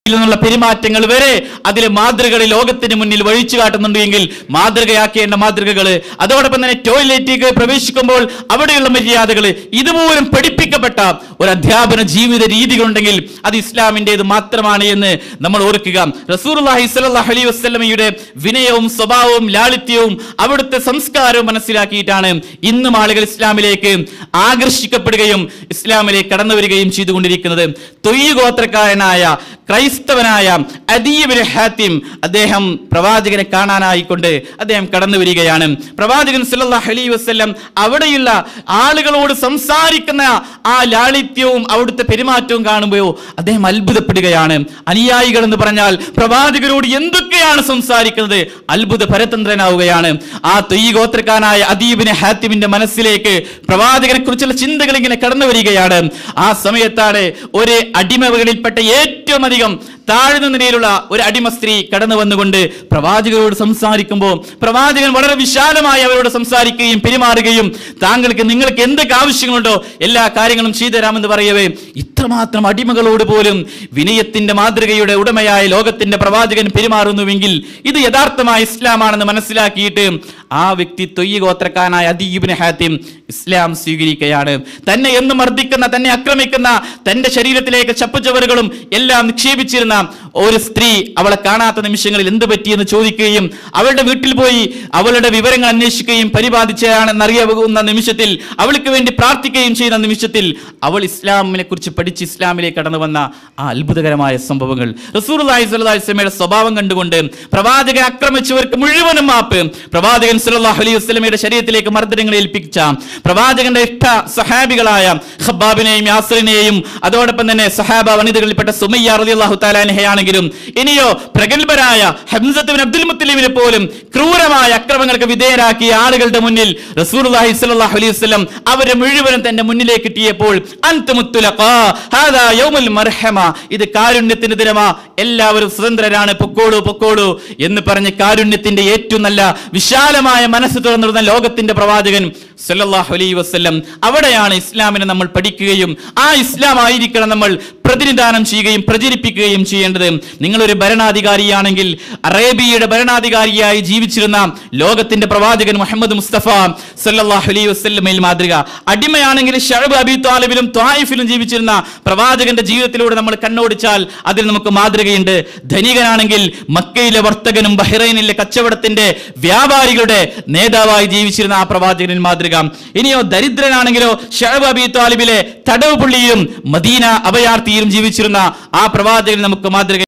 നിന്നുള്ള പെരുമാറ്റങ്ങൾ വരെ അതിലെ മാതൃകകൾ ലോകത്തിന് മുന്നിൽ വഴിച്ചു കാട്ടുന്നുണ്ട് എങ്കിൽ മാതൃകയാക്കേണ്ട മാതൃകകൾ അതോടൊപ്പം തന്നെ ടോയ്ലറ്റിലേക്ക് പ്രവേശിക്കുമ്പോൾ അവിടെയുള്ള മര്യാദകൾ ഇതുപോലും പഠിപ്പിക്കപ്പെട്ട ഒരു അധ്യാപന ജീവിത രീതികളുണ്ടെങ്കിൽ അത് ഇസ്ലാമിൻ്റെത് മാത്രമാണ് എന്ന് നമ്മൾ ഓർക്കുക റസൂർഹി സ്വല്ലല്ലാഹു അലൈഹി വസല്ലമയുടെ വിനയവും സ്വഭാവവും ലാളിത്യവും അവിടുത്തെ സംസ്കാരവും മനസ്സിലാക്കിയിട്ടാണ് ഇന്നും ആളുകൾ ഇസ്ലാമിലേക്ക് ആകർഷിക്കപ്പെടുകയും ഇസ്ലാമിലേക്ക് കടന്നു വരികയും ചെയ്തുകൊണ്ടിരിക്കുന്നത് തൊയ്യ് ഗോത്രക്കാരനായ ക്രൈസ്തവനായ അദീബിന് ഹാത്തിം അദ്ദേഹം പ്രവാചകനെ കാണാനായിക്കൊണ്ട് അദ്ദേഹം കടന്നു വരികയാണ് പ്രവാചകൻ സല്ലല്ലാഹു അലൈഹി വസല്ലം അവിടെയുള്ള ആളുകളോട് സംസാരിക്കുന്ന ആ ലാളിത്യവും അവിടുത്തെ പെരുമാറ്റവും കാണുമ്പോഴോ അദ്ദേഹം അത്ഭുതപ്പെടുകയാണ് അനുയായികൾ എന്ന് പറഞ്ഞാൽ പ്രവാചകരോട് എന്തൊക്കെയാണ് സംസാരിക്കുന്നത് അത്ഭുത പരതന്ത്രനാവുകയാണ് ആ തൊയ്യ് ഗോത്രക്കാരനായ അദീബിന് ഹാത്തിമിന്റെ മനസ്സിലേക്ക് പ്രവാചകനെ കുറിച്ചുള്ള ചിന്തകൾ ഇങ്ങനെ കടന്നു വരികയാണ് ആ സമയത്താണ് ഒരു അടിമകളിൽപ്പെട്ട ഏറ്റവും അധികം താഴ്ന്ന നിലയിലുള്ള ഒരു അടിമ സ്ത്രീ കടന്നു വന്നുകൊണ്ട് പ്രവാചകരോട് സംസാരിക്കുമ്പോൾ പ്രവാചകൻ വളരെ വിശാലമായി അവരോട് സംസാരിക്കുകയും പെരുമാറുകയും താങ്കൾക്ക് നിങ്ങൾക്ക് എന്തൊക്കെ ആവശ്യങ്ങളുണ്ടോ എല്ലാ കാര്യങ്ങളും ചെയ്തു തരാമെന്ന് പറയവേ ഇത്രമാത്രം അടിമകളോട് പോലും വിനയത്തിന്റെ മാതൃകയുടെ ഉടമയായ ലോകത്തിന്റെ പ്രവാചകൻ പെരുമാറുന്നുവെങ്കിൽ ഇത് യഥാർത്ഥമായ ഇസ്ലാമാണെന്ന് മനസ്സിലാക്കിയിട്ട് ആ വ്യക്തി തൊയ്യ ഗോത്രക്കാരനായ അദീബിന് ഹാത്തിം ഇസ്ലാം സ്വീകരിക്കുകയാണ് തന്നെ എന്ന് മർദ്ദിക്കുന്ന തന്നെ ആക്രമിക്കുന്ന തന്റെ ശരീരത്തിലേക്ക് ചപ്പുചവറുകളും എല്ലാം നിക്ഷേപിച്ചിരുന്ന ഒരു സ്ത്രീ അവളെ കാണാത്ത നിമിഷങ്ങളിൽ എന്ത് പറ്റിയെന്ന് ചോദിക്കുകയും അവളുടെ വീട്ടിൽ പോയി അവളുടെ വിവരങ്ങൾ അന്വേഷിക്കുകയും പരിപാലിച്ചയാണെന്ന് അറിയാവുന്ന നിമിഷത്തിൽ അവൾക്ക് വേണ്ടി പ്രാർത്ഥിക്കുകയും ചെയ്യുന്ന നിമിഷത്തിൽ അവൾ ഇസ്ലാമിനെ കുറിച്ച് പഠിച്ച് ഇസ്ലാമിലേക്ക് കടന്നു വന്ന ആ അത്ഭുതകരമായ സംഭവങ്ങൾ റസൂർ അലൈഹിസ്മയുടെ സ്വഭാവം കണ്ടുകൊണ്ട് പ്രവാചകൻ ആക്രമിച്ചവർക്ക് മുഴുവനും മാപ്പ് പ്രവാചകൻ സല്ലല്ലാഹു അലൈഹി വസല്ലമയുടെ ശരീരത്തിലേക്ക് മർദ്ദനങ്ങൾ ഏൽപ്പിച്ച പ്രവാചകന്റെ ഇഷ്ട സഹാബികളായ ഖബ്ബാബിനെയും യാസറിനെയും അതോടൊപ്പം തന്നെ സഹാബ വനിതകളിൽപ്പെട്ട സുമയ്യ റളിയല്ലാഹു തആലാനഹയാണെങ്കിലും ഇനിയോ പ്രഗത്ഭരായ ഹംസത്ത് ബിൻ അബ്ദുൽ മുത്തലിമിനെ പോലും ക്രൂരമായ അക്രമങ്ങൾക്ക് വിധേയരാക്കിയ ആളുകളുടെ മുന്നിൽ റസൂലുള്ളാഹി സ്വല്ലല്ലാഹു അലൈഹി വസല്ലം അവരെ മുഴുവനും തന്റെ മുന്നിലേക്ക് എത്തിയപ്പോൾ അൻതുമുത്തുലഖാ ഹാദാ യൗമുൽ മർഹമ ഇത് കാരുണ്യത്തിന്റെ ദിനമാ എല്ലാവരും സ്വതന്ത്രരാണ് പൊക്കോളൂ പൊക്കോളൂ എന്ന് പറഞ്ഞ് കാരുണ്യത്തിന്റെ ഏറ്റവും നല്ല വിശാലമായ മനസ്സ് തുറന്നിരുന്ന ലോകത്തിന്റെ പ്രവാചകൻ സല്ലല്ലാഹു അലൈഹി വസല്ലം അവിടെയാണ് ഇസ്ലാമിനെ നമ്മൾ പഠിക്കുകയും ആ ഇസ്ലാം ആയിരിക്കണം നമ്മൾ പ്രതിനിധാനം ചെയ്യുകയും പ്രചരിപ്പിക്കുകയും ചെയ്യേണ്ടത് നിങ്ങളൊരു ഭരണാധികാരിയാണെങ്കിൽ അറേബ്യയുടെ ഭരണാധികാരിയായി ജീവിച്ചിരുന്ന ലോകത്തിന്റെ പ്രവാചകൻ മുഹമ്മദ് മുസ്തഫ സല്ലല്ലാഹു അലൈഹി വസല്ലമയിൽ മാതൃക അടിമയാണെങ്കിൽ ഷഅബ് അബി താലിബിലും ത്വായിഫിലും ജീവിച്ചിരുന്ന പ്രവാചകന്റെ ജീവിതത്തിലൂടെ നമ്മൾ കണ്ണോടിച്ചാൽ അതിൽ നമുക്ക് മാതൃകയുണ്ട് ധനികനാണെങ്കിൽ മക്കയിലെ വർത്തകനും ബഹ്റൈനിലെ കച്ചവടത്തിന്റെ വ്യാപാരികളുടെ നേതാവായി ജീവിച്ചിരുന്ന ആ പ്രവാചകനിൽ മാതൃക ഇനിയോ ദരിദ്രനാണെങ്കിലോ ഷഅബ് അബി താലിബിലെ തടവ് പുള്ളിയിലും മദീന അഭയാർത്ഥിയിലും ജീവിച്ചിരുന്ന ആ പ്രവാചകൻ നമുക്ക് മാതൃക